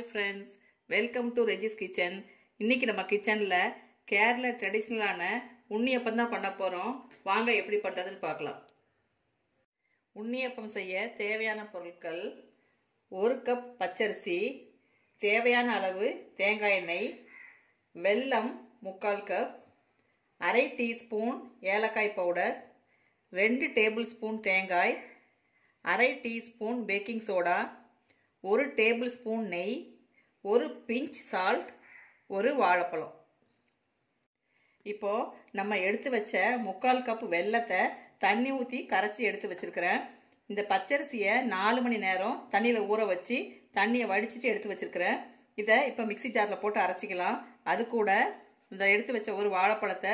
friends welcome to Regis kitchen இன்னைக்கு நம்ம கிச்சனில் கேரள ட்ரெடிஷ்னலான உண்ணியப்பம் தான் பண்ண போகிறோம் வாங்க எப்படி பண்ணுறதுன்னு பார்க்கலாம் உண்ணியப்பம் செய்ய தேவையான பொருட்கள் ஒரு கப் பச்சரிசி தேவையான அளவு தேங்காய் எண்ணெய் வெல்லம் முக்கால் கப் அரை டீஸ்பூன் ஏலக்காய் பவுடர் ரெண்டு டேபிள் ஸ்பூன் தேங்காய் அரை டீஸ்பூன் பேக்கிங் சோடா ஒரு டேபிள் ஸ்பூன் நெய் ஒரு பிஞ்ச் சால்ட் ஒரு வாழைப்பழம் இப்போ நம்ம எடுத்து வச்ச முக்கால் கப் வெல்லத்தை தண்ணி ஊற்றி கரைச்சி எடுத்து வச்சிருக்கிறேன் இந்த பச்சரிசியை நாலு மணி நேரம் தண்ணியில் ஊற வச்சு தண்ணியை வடிச்சிட்டு எடுத்து வச்சிருக்கிறேன் இதை இப்போ மிக்சி ஜாரில் போட்டு அரைச்சிக்கலாம் அது கூட இந்த எடுத்து வச்ச ஒரு வாழைப்பழத்தை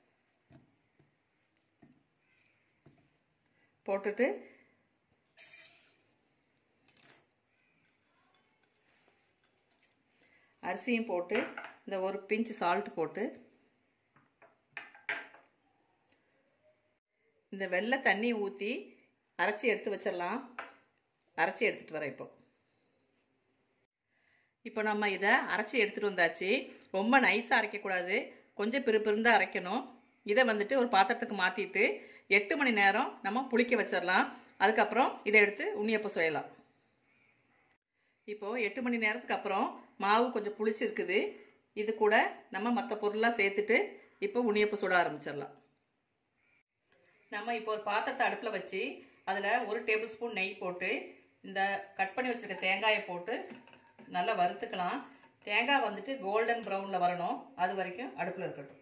போட்டுட்டு அரிசியும் போட்டு இந்த ஒரு பிஞ்சு சால்ட் போட்டு இந்த வெள்ளை தண்ணி ஊற்றி அரைச்சி எடுத்து வச்சிடலாம் அரைச்சி எடுத்துகிட்டு வரேன் இப்போ இப்போ நம்ம இதை அரைச்சி எடுத்துகிட்டு வந்தாச்சு ரொம்ப நைஸாக அரைக்கக்கூடாது கொஞ்சம் பிறுபிருந்தான் அரைக்கணும் இதை வந்துட்டு ஒரு பாத்திரத்துக்கு மாற்றிட்டு எட்டு மணி நேரம் நம்ம புளிக்க வச்சிடலாம் அதுக்கப்புறம் இதை எடுத்து உண்ணியப்பம் செய்யலாம் இப்போது எட்டு மணி நேரத்துக்கு அப்புறம் மாவு கொஞ்சம் புளிச்சிருக்குது இது கூட நம்ம மற்ற பொருளாக சேர்த்துட்டு இப்போ உண்ணியப்பம் சுட ஆரம்பிச்சிடலாம் நம்ம இப்போ ஒரு பாத்திரத்தை அடுப்பில் வச்சு அதில் ஒரு டேபிள் ஸ்பூன் நெய் போட்டு இந்த கட் பண்ணி வச்சுருக்க தேங்காயை போட்டு நல்லா வறுத்துக்கலாம் தேங்காய் வந்துட்டு கோல்டன் ப்ரௌனில் வரணும் அது வரைக்கும் அடுப்பில் இருக்கட்டும்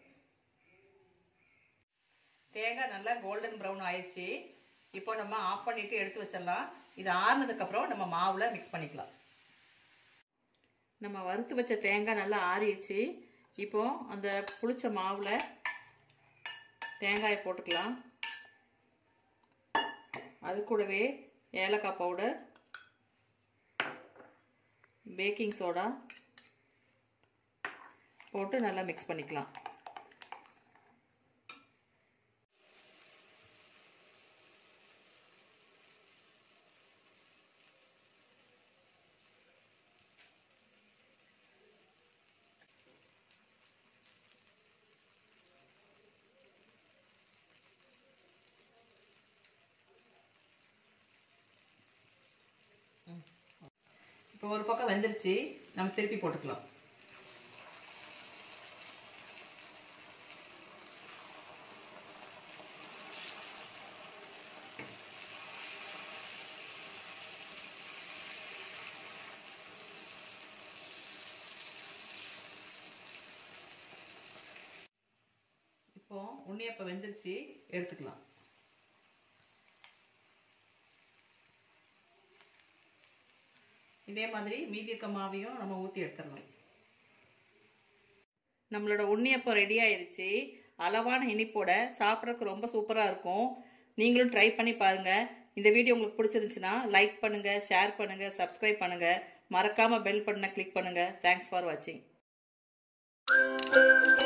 தேங்காய் நல்லா கோல்டன் ப்ரௌன் ஆயிடுச்சு இப்போ நம்ம ஆஃப் பண்ணிவிட்டு எடுத்து வச்சிடலாம் இது ஆறுனதுக்கப்புறம் நம்ம மாவில் மிக்ஸ் பண்ணிக்கலாம் நம்ம வறுத்து வச்ச தேங்காய் நல்லா ஆறிடுச்சு இப்போ அந்த புளிச்ச மாவில் தேங்காயை போட்டுக்கலாம் அது கூடவே ஏலக்காய் பவுடர் பேக்கிங் சோடா போட்டு நல்லா மிக்ஸ் பண்ணிக்கலாம் இப்போ ஒரு பக்கம் வெந்துருச்சு நம்ம திருப்பி போட்டுக்கலாம் இப்போ உண்ணியப்ப வெந்துருச்சு எடுத்துக்கலாம் இதே மாதிரி மீதி இருக்க மாவையும் நம்ம ஊற்றி எடுத்துடலாம் நம்மளோட உண்ணியப்பம் ரெடி ஆயிருச்சு அளவான இனிப்போட சாப்பிட்றதுக்கு ரொம்ப சூப்பராக இருக்கும் நீங்களும் ட்ரை பண்ணி பாருங்கள் இந்த வீடியோ உங்களுக்கு பிடிச்சிருந்துச்சுன்னா லைக் பண்ணுங்கள் ஷேர் பண்ணுங்கள் சப்ஸ்கிரைப் பண்ணுங்கள் மறக்காமல் பெல் பட்டனை கிளிக் பண்ணுங்கள் தேங்க்ஸ் ஃபார் வாட்சிங்